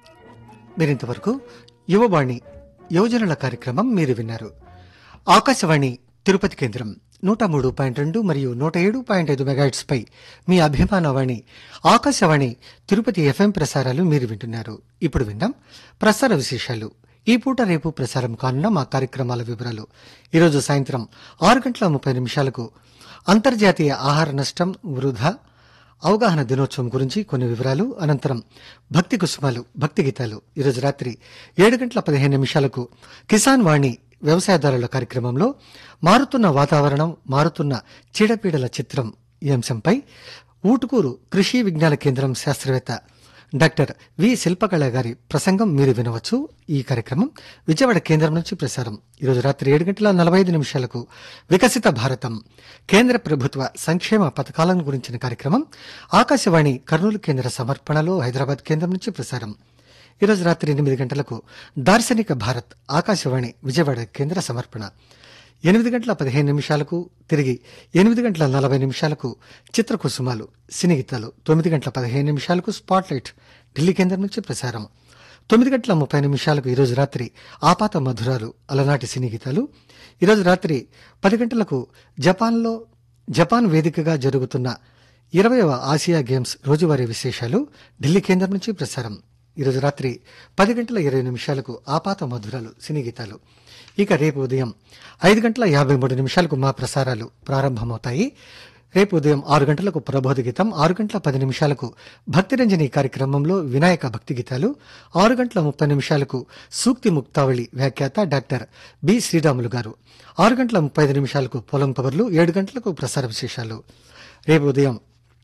మీరింతవరకు యువవాణి యువజనుల కార్యక్రమం మీరు విన్నారు ఆకాశవాణి తిరుపతి కేంద్రం నూట మూడు పాయింట్ రెండు మరియు నూట ఏడు పాయింట్ ఐదు మెగాట్స్ పై మీ అభిమాన వాణి ఆకాశవాణి తిరుపతి ఎఫ్ఎం ప్రసారాలు మీరు వింటున్నారు ఇప్పుడు విందాం ప్రసార విశేషాలు ఈ పూట రేపు ప్రసారం కానున్న మా కార్యక్రమాల వివరాలు ఈరోజు సాయంత్రం ఆరు గంటల ముప్పై నిమిషాలకు అంతర్జాతీయ ఆహార నష్టం వృధా అవగాహన దినోత్సవం గురించి కొన్ని వివరాలు అనంతరం భక్తి కుసుమాలు భక్తి గీతాలు ఈరోజు రాత్రి ఏడు గంటల పదిహేను నిమిషాలకు కిసాన్ వాణి వ్యవసాయదారుల కార్యక్రమంలో మారుతున్న వాతావరణం మారుతున్న చీడపీడల చిత్రం ఈ అంశంపై ఊటుకూరు కృషి విజ్ఞాన కేంద్రం శాస్త్రవేత్త డాక్టర్ వి శిల్పకళ గారి ప్రసంగం మీరు వినవచ్చు ఈ కార్యక్రమం విజయవాడ కేంద్రం నుంచి ప్రసారం ఈరోజు రాత్రి ఏడు గంటల నలభై ఐదు నిమిషాలకు వికసిత భారతం కేంద్ర ప్రభుత్వ సంక్షేమ పథకాలను గురించిన కార్యక్రమం ఆకాశవాణి కర్నూలు కేంద్ర సమర్పణలో హైదరాబాద్ కేంద్రం నుంచి ప్రసారం ఈరోజు రాత్రి ఎనిమిది గంటలకు దార్శనిక భారత్ ఆకాశవాణి విజయవాడ కేంద్ర సమర్పణ ఎనిమిది గంటల పదిహేను నిమిషాలకు తిరిగి ఎనిమిది గంటల నలభై నిమిషాలకు చిత్రకుసుమాలు సినీ గీతాలు తొమ్మిది గంటల పదిహేను నిమిషాలకు స్పాట్లైట్ ఢిల్లీ కేంద్రం నుంచి ప్రసారం తొమ్మిది గంటల ముప్పై నిమిషాలకు ఈరోజు రాత్రి ఆపాత మధురాలు అలనాటి సినీ గీతాలు ఈరోజు రాత్రి పది గంటలకు జపాన్లో జపాన్ వేదికగా జరుగుతున్న ఇరవయవ ఆసియా గేమ్స్ రోజువారీ విశేషాలు ఢిల్లీ కేంద్రం నుంచి ప్రసారం ఈరోజు రాత్రి పది గంటల ఇరవై నిమిషాలకు ఆపాత మధురాలు సినీ గీతాలు ఇక రేపు ఉదయం ఐదు గంటల యాభై మూడు నిమిషాలకు మా ప్రసారాలు ప్రారంభమవుతాయి రేపు ఉదయం ఆరు గంటలకు ప్రబోధ గీతం ఆరు గంటల పది నిమిషాలకు భక్తిరంజని కార్యక్రమంలో వినాయక భక్తి గీతాలు ఆరు గంటల ముప్పై నిమిషాలకు సూక్తి ముక్తావళి వ్యాఖ్యాత డాక్టర్ బి శ్రీరాములు గారు ఆరు గంటల ముప్పై ఐదు నిమిషాలకు పొలం కబర్లు ఏడు గంటలకు ప్రసార విశేషాలు రేపు ఉదయం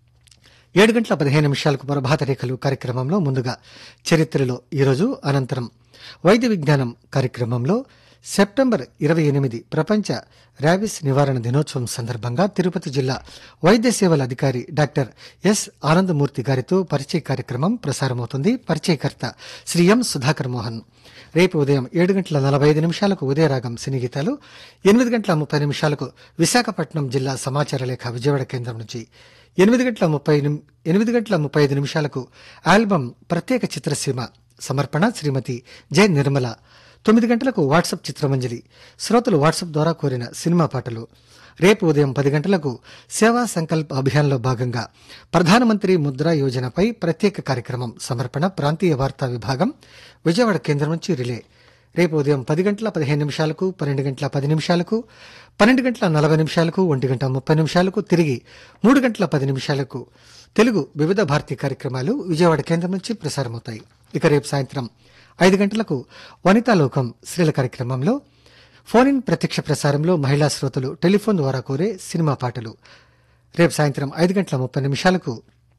ఏడు గంటల పదిహేను నిమిషాలకు ప్రభాత రేఖలు కార్యక్రమంలో ముందుగా చరిత్రలో ఈరోజు అనంతరం వైద్య విజ్ఞానం కార్యక్రమంలో సెప్టెంబర్ ఇరవై ఎనిమిది ప్రపంచ ర్యాబిస్ నివారణ దినోత్సవం సందర్భంగా తిరుపతి జిల్లా వైద్య సేవల అధికారి డాక్టర్ ఎస్ ఆనందమూర్తి గారితో పరిచయ కార్యక్రమం ప్రసారమవుతుంది పరిచయకర్త శ్రీ ఎం సుధాకర్ మోహన్ రేపు ఉదయం ఏడు గంటల నలభై ఐదు నిమిషాలకు ఉదయరాగం సినీ గీతాలు ఎనిమిది గంటల ముప్పై నిమిషాలకు విశాఖపట్నం జిల్లా సమాచార లేఖ విజయవాడ కేంద్రం నుంచి ఎనిమిది గంటల ముప్పై నిమ్- ఎనిమిది గంటల ముప్పై ఐదు నిమిషాలకు ఆల్బం ప్రత్యేక చిత్రసీమ సమర్పణ శ్రీమతి జె నిర్మల తొమ్మిది గంటలకు వాట్సాప్ చిత్రమంజలి శ్రోతలు వాట్సాప్ ద్వారా కోరిన సినిమా పాటలు రేపు ఉదయం పది గంటలకు సేవా సంకల్ప్ అభియాన్లో భాగంగా ప్రధానమంత్రి ముద్రా యోజనపై ప్రత్యేక కార్యక్రమం సమర్పణ ప్రాంతీయ వార్తా విభాగం విజయవాడ కేంద్రం నుంచి రిలే రేపు ఉదయం పది గంటల పదిహేను నిమిషాలకు పన్నెండు గంటల పది నిమిషాలకు పన్నెండు గంటల నలభై నిమిషాలకు ఒంటి గంట ముప్పై నిమిషాలకు తిరిగి మూడు గంటల పది నిమిషాలకు తెలుగు వివిధ భారతీ కార్యక్రమాలు విజయవాడ కేంద్రం నుంచి ప్రసారమవుతాయి ఇక రేపు సాయంత్రం ఐదు గంటలకు వనితాలోకం స్త్రీల కార్యక్రమంలో ఫోన్ ఇన్ ప్రత్యక్ష ప్రసారంలో మహిళా శ్రోతలు టెలిఫోన్ ద్వారా కోరే సినిమా పాటలు రేపు సాయంత్రం ఐదు గంటల ముప్పై నిమిషాలకు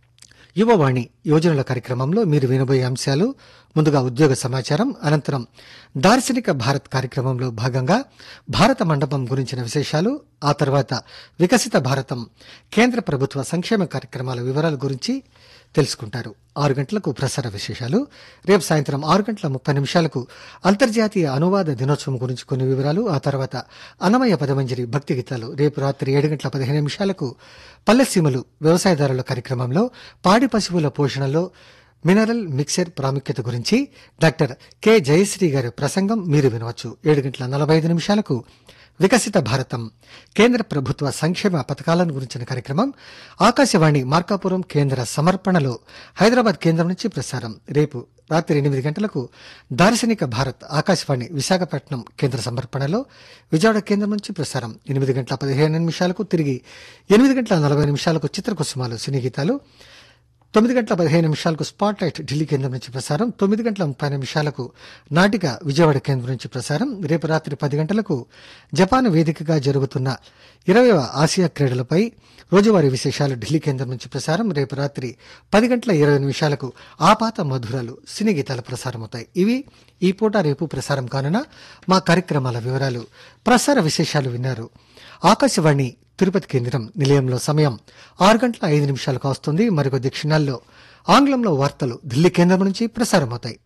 యువవాణి యోజనల కార్యక్రమంలో మీరు వినబోయే అంశాలు ముందుగా ఉద్యోగ సమాచారం అనంతరం దార్శనిక భారత్ కార్యక్రమంలో భాగంగా భారత మండపం గురించిన విశేషాలు ఆ తర్వాత వికసిత భారతం కేంద్ర ప్రభుత్వ సంక్షేమ కార్యక్రమాల వివరాల గురించి తెలుసుకుంటారు ఆరు గంటలకు ప్రసార విశేషాలు రేపు సాయంత్రం ఆరు గంటల ముప్పై నిమిషాలకు అంతర్జాతీయ అనువాద దినోత్సవం గురించి కొన్ని వివరాలు ఆ తర్వాత అన్నమయ్య పదమంజరి భక్తి గీతాలు రేపు రాత్రి ఏడు గంటల పదిహేను నిమిషాలకు పల్లెసీమలు వ్యవసాయదారుల కార్యక్రమంలో పాడి పశువుల పోషణలో మినరల్ మిక్సర్ ప్రాముఖ్యత గురించి డాక్టర్ కె జయశ్రీ గారి ప్రసంగం మీరు వినవచ్చు ఏడు గంటల నలభై ఐదు నిమిషాలకు వికసిత భారతం కేంద్ర ప్రభుత్వ సంక్షేమ పథకాలను గురించిన కార్యక్రమం ఆకాశవాణి మార్కాపురం కేంద్ర సమర్పణలో హైదరాబాద్ కేంద్రం నుంచి ప్రసారం రేపు రాత్రి ఎనిమిది గంటలకు దార్శనిక భారత్ ఆకాశవాణి విశాఖపట్నం కేంద్ర సమర్పణలో విజయవాడ కేంద్రం నుంచి ప్రసారం ఎనిమిది గంటల పదిహేను నిమిషాలకు తిరిగి ఎనిమిది గంటల నలభై నిమిషాలకు చిత్రకుసుమాలు సినీ గీతాలు తొమ్మిది గంటల పదిహేను నిమిషాలకు స్పాట్ లైట్ ఢిల్లీ కేంద్రం నుంచి ప్రసారం తొమ్మిది గంటల ముప్పై నిమిషాలకు నాటిక విజయవాడ కేంద్రం నుంచి ప్రసారం రేపు రాత్రి పది గంటలకు జపాన్ వేదికగా జరుగుతున్న ఇరవైవ ఆసియా క్రీడలపై రోజువారీ విశేషాలు ఢిల్లీ కేంద్రం నుంచి ప్రసారం రేపు రాత్రి పది గంటల ఇరవై నిమిషాలకు ఆపాత మధురాలు సినీ గీతాలు ప్రసారమవుతాయి ఇవి ఈ పూట రేపు ప్రసారం కానున్న మా కార్యక్రమాల వివరాలు ప్రసార విశేషాలు విన్నారు ఆకాశవాణి తిరుపతి కేంద్రం నిలయంలో సమయం ఆరు గంటల ఐదు నిమిషాలకు వస్తుంది మరికొద్ది క్షణాల్లో ఆంగ్లంలో వార్తలు ఢిల్లీ కేంద్రం నుంచి ప్రసారమవుతాయి